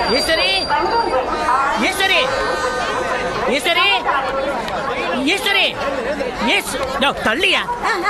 ஈஸ்வரி ஈஸ்வரி ஈஸ்வரி ஈஸ்வரி ஈஸ் டோ, தள்ளியா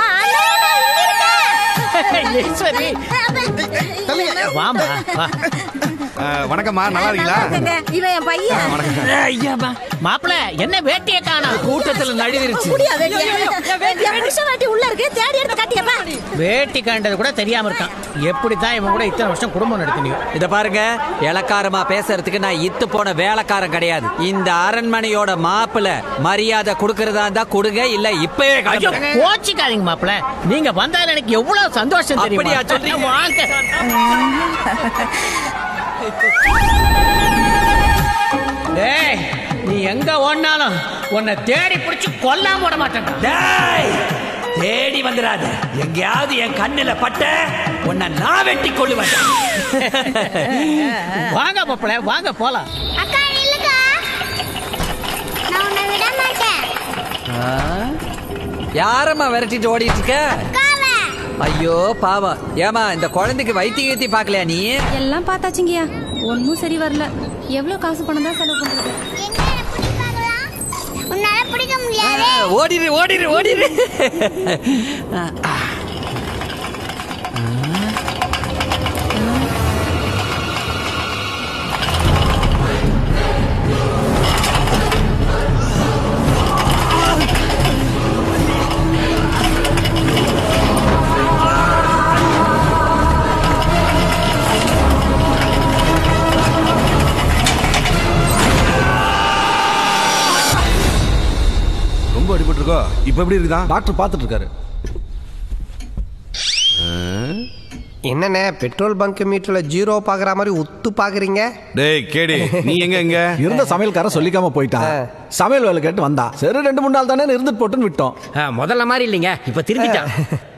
ஈஸ்வரி வாமா வா வணக்கம்மா நல்லா இருக்கீங்களா இவன் என் பையன் ஐயாப்பா மாப்பிள என்ன வேட்டிய காணோம் கூட்டத்துல நழுவிருச்சு முடியா வேட்டியா? என் புருஷன் வேட்டி உள்ள இருக்கு தேடி எடுத்து கட்டியப்பா வேட்டி கண்டது கூட தெரியாம இருக்கான் எப்படித்தான் இவன் கூட இத்தனை வருஷம் குடும்பம் நடத்தினியோ இத பாருங்க இளக்காரமா பேசுறதுக்கு நான் இத்து போன வேலைக்காரன் கிடையாது இந்த அரண்மனையோட மாப்பிள மரியாதை கொடுக்கறதா இருந்தா கொடுங்க இல்ல இப்பவே ஐயோ கிளம்புங்க. கோச்சிக்காதீங்க மாப்பிள நீங்க வந்தால எனக்கு எவ்வளவு சந்தோஷம் அப்படியா தெரியுமா சொல்றீங்க? வாங்க டேய் நீ எங்க ஓடினாலும் உன்னை தேடி பிடிச்சு கொல்லாம விட மாட்டேன் டேய் தேடி வந்துடாத எங்கேயாவது என் கண்ணுல பட்ட உன்னை நான் வெட்டி கொள்ளுவேன் வாங்க மாப்பிள வாங்க போலாம் அக்கா இல்லக்கா நான் உன்னை விட மாட்டேன் யாரம்மா விரட்டிட்டு ஓடிட்டு இருக்க அக்காவை ஐயோ பாவம் ஏமா இந்த குழந்தைக்கு வைத்திய கீத்தி பாக்கலையா நீ எல்லாம் பார்த்தாச்சுங்கய்யா ஒன்றும் சரி வரல எவ்வளோ காசு பணம் தான் செலவு பண்ணுறது எங்க என்னை பிடிச்சு பார்க்கலாம் உன்னால பிடிக்க முடியாது ஓடிடு ஓடிடு ஓடிடு ரொம்ப அடிபட்டு இருக்கோ இப்ப எப்படி இருக்குதா டாக்டர் பார்த்துட்டு இருக்காரு என்னண்ணே பெட்ரோல் பங்க் மீட்டர்ல ஜீரோ பாக்குற மாதிரி உத்து பாக்குறீங்க டேய் கேடி நீ எங்க எங்க இருந்த சமையல்காரன் சொல்லிக்காம போயிட்டான் சமையல் வேலை கேட்டு வந்தா சரி ரெண்டு மூணு நாள் தானே இருந்துட்டு போட்டுன்னு விட்டோம் முதல்ல மாதிரி இல்லைங்க இப்ப திரும்பிட்டான்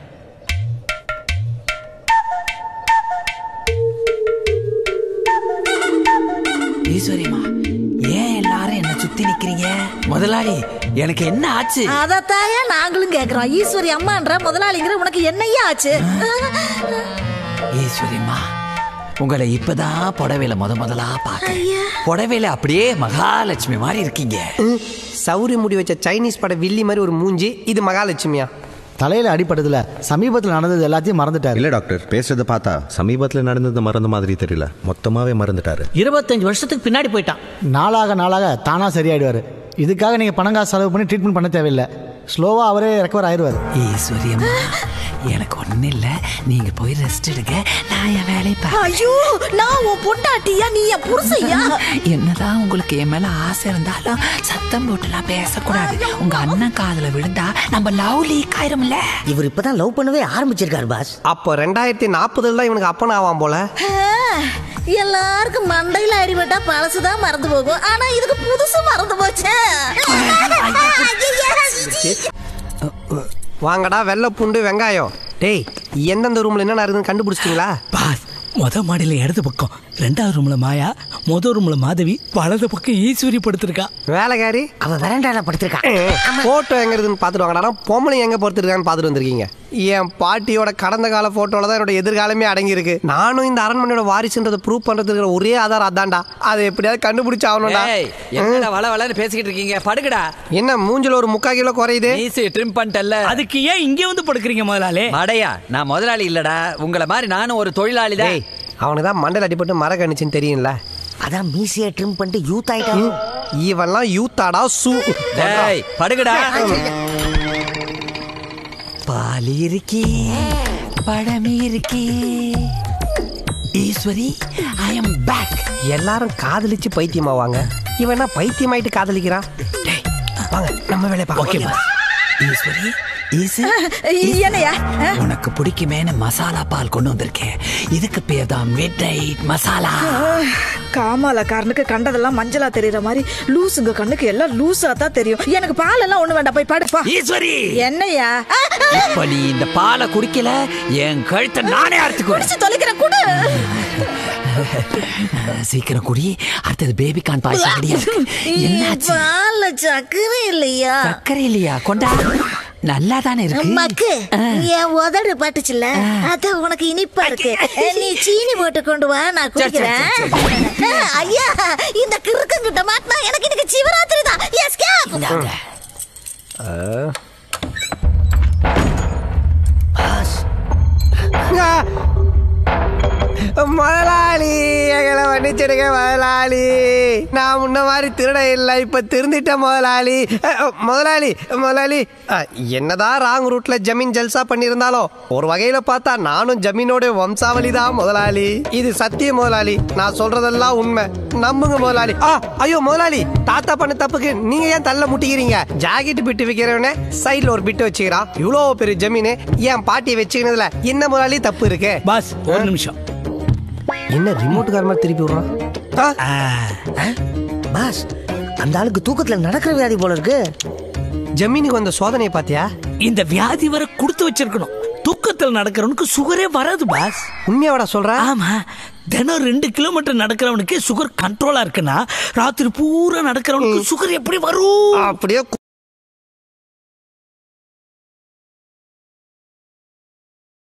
ஈஸ்வரிமா ஏன் எல்லாரும் என்ன சுத்தி நிக்கிறீங்க முதலாளி எனக்கு என்ன ஆச்சு அதத்தாயா நாங்களும் கேக்குறோம் ஈஸ்வரி அம்மான்ற முதலாளிங்கிற உனக்கு என்னையா ஆச்சு ஈஸ்வரிமா உங்களை இப்பதான் புடவையில முத முதலா பாக்க புடவையில அப்படியே மகாலட்சுமி மாதிரி இருக்கீங்க சௌரி முடி வச்ச சைனீஸ் பட வில்லி மாதிரி ஒரு மூஞ்சி இது மகாலட்சுமியா தலையில அடிபட்டதுல சமீபத்தில் நடந்தது எல்லாத்தையும் மறந்துட்டாரு இல்ல டாக்டர் பேசுறத பார்த்தா சமீபத்துல நடந்தது மறந்த மாதிரி தெரியல மொத்தமாவே மறந்துட்டாரு இருபத்தஞ்சு வருஷத்துக்கு பின்னாடி போயிட்டான் நாளாக நாளாக தானா சரியாயிடுவாரு இதுக்காக நீங்க பணம் காசு செலவு பண்ணி ட்ரீட்மெண்ட் பண்ண தேவையில்லை ஸ்லோவா அவரே ரெக்கவர் ஆயிடுவாரு ஈஸ்வரி அம்மா எனக்கு ஒண்ணு இல்ல நீங்க போய் ரெஸ்ட் எடுங்க நான் என் வேலையை பார்க்க ஐயோ நான் உன் பொண்டாட்டியா நீ என் புருஷையா என்னதான் உங்களுக்கு என் மேல ஆசை இருந்தாலும் சத்தம் போட்டுலாம் பேசக்கூடாது உங்க அண்ணன் காதுல விழுந்தா நம்ம லவ் லீக் ஆயிரும்ல இவர் இப்பதான் லவ் பண்ணவே ஆரம்பிச்சிருக்காரு பாஸ் அப்போ ரெண்டாயிரத்தி நாற்பதுல தான் இவனுக்கு அப்பன் ஆவான் போல எல்லாருக்கும் மண்டையில அடிபட்டா பழசுதான் மறந்து போகும் ஆனா இதுக்கு புதுசு மறந்து போச்சே வாங்கடா வெள்ளை பூண்டு வெங்காயம் டேய் எந்தெந்த ரூம்ல என்ன இருக்குதுன்னு கண்டுபிடிச்சிட்டீங்களா பாஸ் மொத மாடியில இடது பக்கம் ரெண்டாவது ரூம்ல மாயா முத ரூம்ல மாதவி வலது பக்கம் ஈஸ்வரி படுத்திருக்கா வேலைக்காரி அவ வெரண்டால படுத்திருக்கான் போட்டோ எங்க இருக்குதுன்னு பார்த்துட்டு வாங்கடா பொம்பளை எங்க பொறுத்திருக்கான்னு பார்த்துட்டு வந்திருக்கீங்க என் பாட்டியோட கடந்த கால போட்டோல தான் என்னோட எதிர்காலமே அடங்கி இருக்கு நானும் இந்த அரண்மனையோட வாரிசுன்றதை ப்ரூவ் பண்றதுக்கு இருக்கிற ஒரே ஆதாரம் அதான்டா அதை எப்படியாவது கண்டுபிடிச்சு ஆகணும்டா ஏய், என்னடா வள வளன்னு பேசிக்கிட்டு இருக்கீங்க படுங்கடா என்ன மூஞ்சில ஒரு முக்கா கிலோ குறையுது மீசி ட்ரிம் பண்ணிட்டல்ல அதுக்கு ஏன் இங்கே வந்து படுக்கிறீங்க முதலாளி மடையா நான் முதலாளி இல்லடா உங்கள மாதிரி நானும் ஒரு தொழிலாளி தான் டேய் அவனுக்கு தான் மண்டல அடிபட்டு மர கணிச்சுன்னு தெரியும்ல அதான் மீசியை ட்ரிம் பண்ணிட்டு யூத் ஆயிட்டான் இவன்லாம் யூத்தாடா சூ டேய் படுங்கடா பால் இருக்கி பழம் இருக்கி ஈஸ்வரி ஐ அம் பேக் எல்லாரும் காதலிச்சு பைத்தியமாவாங்க இவன் என்ன பைத்தியமாயிட்டு காதலிக்கிறான் டேய் வாங்க நம்ம வேலையை பார்க்கலாம் ஈஸ்வரி ஈசு என்னையா உனக்கு பிடிக்குமேனு மசாலா பால் கொண்டு வந்திருக்கேன் இதுக்கு பேர் தான் மிட் நைட் மசாலா காமாலக்காரனுக்கு கண்டதெல்லாம் மஞ்சளா தெரியற மாதிரி லூசுங்க கண்ணுக்கு எல்லாம் லூசா தான் தெரியும் எனக்கு பால் எல்லாம் ஒண்ணு வேண்டாம் போய் படுப்பா ஈஸ்வரி என்னையா இப்ப நீ இந்த பாலை குடிக்கல என் கழுத்தை நானே அறுத்துக்குவேன் குடிச்சு தொலைக்கிற குடு சீக்கிரம் குடி அடுத்தது பேபி கான் பாய்ச்சல் கிடையாது என்னாச்சு பால்ல சக்கரை இல்லையா சர்க்கரை இல்லையா கொண்டா நல்லா தானே இருக்கு மக்கு என் உதடு பட்டுச்சுல்ல அது உனக்கு இனிப்பா இருக்கு நீ சீனி போட்டு கொண்டு வா நான் குடிக்கிறேன் ஆ, ஐயா இந்த கிறுக்கங்கிட்ட மாட்டினா எனக்கு இன்னைக்கு சிவராத்திரி தான் எஸ்கேப் முதலாளி எங்களை மன்னிச்சிடுங்க முதலாளி நான் முன்ன மாதிரி திருட இல்லை இப்ப திருந்திட்டேன் முதலாளி அஹ், அஹ், முதலாளி முதலாளி அஹ், என்னதான் ராங் ரூட்ல ஜமீன் ஜல்சா பண்ணியிருந்தாலும் ஒரு வகையில பார்த்தா நானும் ஜமீனோட வம்சாவளி தான் முதலாளி இது சத்தியம் முதலாளி நான் சொல்றதெல்லாம் உண்மை நம்புங்க முதலாளி ஆ ஐயோ முதலாளி தாத்தா பண்ண தப்புக்கு நீங்க ஏன் தள்ள முட்டிக்கிறீங்க ஜாக்கெட் பிட்டு வைக்கிறவனே சைடுல ஒரு பிட்டு வச்சுக்கிறான் இவ்வளோ பெரிய ஜமீனு என் பாட்டியை வச்சுக்கிறதுல என்ன முதலாளி தப்பு இருக்கு பாஸ் ஒரு நிமிஷம் என்ன ரிமோட் கார் மாதிரி திருப்பி விடுறான் பாஸ் அந்த ஆளுக்கு தூக்கத்துல நடக்கிற வியாதி போல இருக்கு ஜமீனுக்கு வந்த சோதனையை பாத்தியா இந்த வியாதி வர கொடுத்து வச்சிருக்கணும் தூக்கத்தில் நடக்கிறவனுக்கு சுகரே வராது பாஸ் உண்மையாவடா சொல்ற ஆமா தினம் ரெண்டு கிலோமீட்டர் நடக்கிறவனுக்கு சுகர் கண்ட்ரோலா இருக்குன்னா ராத்திரி பூரா நடக்கிறவனுக்கு சுகர் எப்படி வரும் அப்படியே